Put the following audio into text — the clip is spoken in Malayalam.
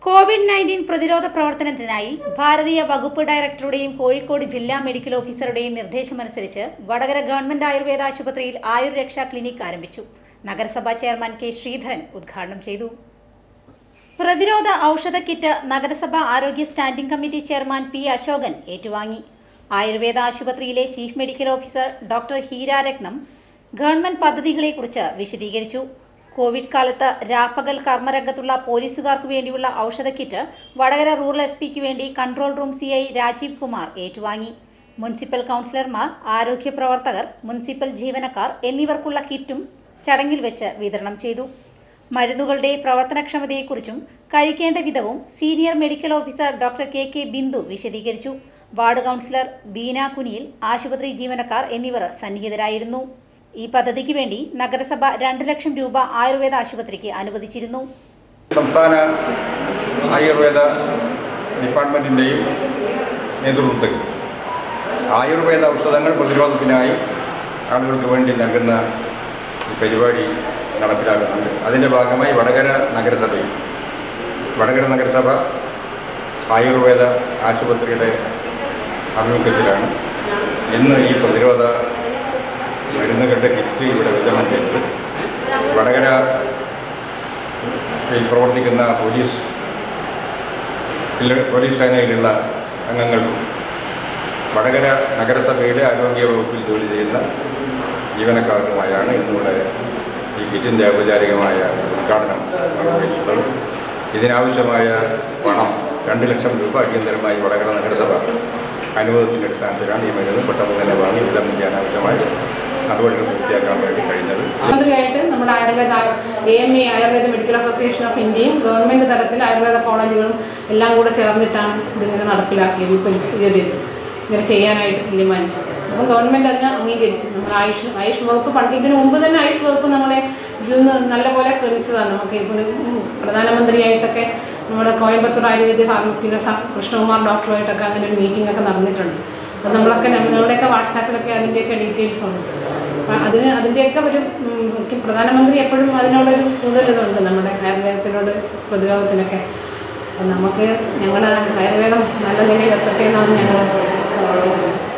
കോവിഡ് നയൻറ്റീൻ പ്രതിരോധ പ്രവർത്തനത്തിനായി ഭാരതീയ വകുപ്പ് ഡയറക്ടറുടെയും കോഴിക്കോട് ജില്ലാ മെഡിക്കൽ ഓഫീസറുടെയും നിർദ്ദേശമനുസരിച്ച് വടകര ഗവൺമെന്റ് ആയുർവേദ ആശുപത്രിയിൽ ആയുർരക്ഷാ ക്ലിനിക് ആരംഭിച്ചു നഗരസഭാ ചെയർമാൻ കെ ശ്രീധരൻ ഉദ്ഘാടനം ചെയ്തു പ്രതിരോധ ഔഷധ കിറ്റ് നഗരസഭാ ആരോഗ്യ standing committee chairman P Asokan ഏറ്റുവാങ്ങി ആയുർവേദ ആശുപത്രിയിലെ chief medical officer doctor Heeraratnam government പദ്ധതികളെക്കുറിച്ച് വിശദീകരിച്ചു കോവിഡ് കാലത്ത് രാപ്പകൽ കർമ്മരംഗത്തുള്ള പോലീസുകാർക്ക് വേണ്ടിയുള്ള ഔഷധ കിറ്റ് വടകര റൂറൽ എസ് പിക്ക് വേണ്ടി control room C I Rajeev Kumar ഏറ്റുവാങ്ങി മുനിസിപ്പൽ കൗൺസിലർമാർ ആരോഗ്യ പ്രവർത്തകർ മുനിസിപ്പൽ ജീവനക്കാർ എന്നിവർക്കുള്ള കിറ്റും ചടങ്ങിൽ വെച്ച് വിതരണം ചെയ്തു മരുന്നുകളുടെ പ്രവർത്തനക്ഷമതയെക്കുറിച്ചും കഴിക്കേണ്ട വിധവും senior medical officer doctor K K Bindu വിശദീകരിച്ചു വാർഡ് കൗൺസിലർ ബീന കുനിയിൽ ആശുപത്രി ജീവനക്കാർ എന്നിവർ സന്നിഹിതരായിരുന്നു ഈ പദ്ധതിക്ക് വേണ്ടി നഗരസഭ രണ്ട് ലക്ഷം രൂപ ആയുർവേദ ആശുപത്രിക്ക് അനുവദിച്ചിരുന്നു സംസ്ഥാന ആയുർവേദ ഡിപ്പാർട്ട്മെൻറ്റിൻ്റെയും നേതൃത്വത്തിൽ ആയുർവേദ ഔഷധങ്ങൾ പ്രതിരോധത്തിനായി ആളുകൾക്ക് വേണ്ടി നൽകുന്ന ഈ പരിപാടി നടപ്പിലാക്കുന്നുണ്ട് അതിൻ്റെ ഭാഗമായി വടകര നഗരസഭയിൽ വടകര നഗരസഭ ആയുർവേദ ആശുപത്രിയുടെ ആഭിമുഖ്യത്തിലാണ് ഇന്ന് ഈ പ്രതിരോധ മരുന്നുകളുടെ കിറ്റ് ഇവിടെ വിതരണം ചെയ്തത് വടകര യിൽ പ്രവർത്തിക്കുന്ന പോലീസ് ഇല്ല- പോലീസ് സേനയിലുള്ള അംഗങ്ങൾക്കും വടകര നഗരസഭയിലെ ആരോഗ്യ വകുപ്പിൽ ജോലി ചെയ്യുന്ന ജീവനക്കാർക്കുമായാണ് ഇന്നിവിടെ ഈ കിറ്റിൻ്റെ ഔപചാരികമായ ഉദ്ഘാടനം നിർവഹിച്ചിട്ടുള്ളത് ഇതിനാവശ്യമായ പണം രണ്ട് ലക്ഷം രൂപ അടിയന്തരമായി വടകര നഗരസഭ അനുഭവത്തിൻ്റെ അടിസ്ഥാനത്തിലാണ് ഈ മരുന്ന് പെട്ടെന്ന് തന്നെ വാങ്ങി വിതരണം ചെയ്യാൻ ആവശ്യമായ നടപടികൾ പൂർത്തിയാക്കാൻ വേണ്ടി കഴിഞ്ഞത് മുഖ്യമന്ത്രിയായിട്ട് നമ്മുടെ Ayurveda A M A Ayurveda medical association of ഇന്ത്യയും ഗവൺമെൻറ് തലത്തിൽ ആയുർവേദ കോളേജുകളും എല്ലാം കൂടെ ചേർന്നിട്ടാണ് ഇതിങ്ങനെ നടപ്പിലാക്കിയത് ഇപ്പം ഈ ഒരു ഇത് ഇങ്ങനെ ചെയ്യാനായിട്ട് തീരുമാനിച്ചത് അപ്പം ഗവൺമെൻറ് അതിനെ അംഗീകരിച്ചു നമ്മൾ ആയുഷ് ആയുഷ് വകുപ്പ് പണ്ട് ഇതിന് മുമ്പ് തന്നെ ആയുഷ് വകുപ്പ് നമ്മളെ ഇതിൽ നിന്ന് നല്ലപോലെ ശ്രമിച്ചതാണ് നമുക്ക് ഇപ്പോൾ പ്രധാനമന്ത്രിയായിട്ടൊക്കെ നമ്മുടെ കോയമ്പത്തൂർ ആയുർവേദ ഫാർമസിയിലെ സ- കൃഷ്ണകുമാർ ഡോക്ടറുമായിട്ടൊക്കെ അങ്ങനെ ഒരു മീറ്റിംഗ് ഒക്കെ നടന്നിട്ടുണ്ട് അപ്പം നമ്മളൊക്കെ നമ്മളുടെയൊക്കെ വാട്സാപ്പിലൊക്കെ അതിൻ്റെയൊക്കെ ഡീറ്റെയിൽസ് ഉണ്ട് അപ്പം അതിന് അതിൻ്റെയൊക്കെ ഒരു ഉം, മുഖ്യ- പ്രധാനമന്ത്രി എപ്പോഴും അതിനോടൊരു കൂടുതൽ ഇതുണ്ട് നമ്മുടെ ആയുർവേദത്തിനോട് പ്രതിരോധത്തിനൊക്കെ അപ്പം നമുക്ക് ഞങ്ങളുടെ ആയുർവേദം നല്ല നിലയിൽ എത്തട്ടെ എന്നാണ് ഞങ്ങൾ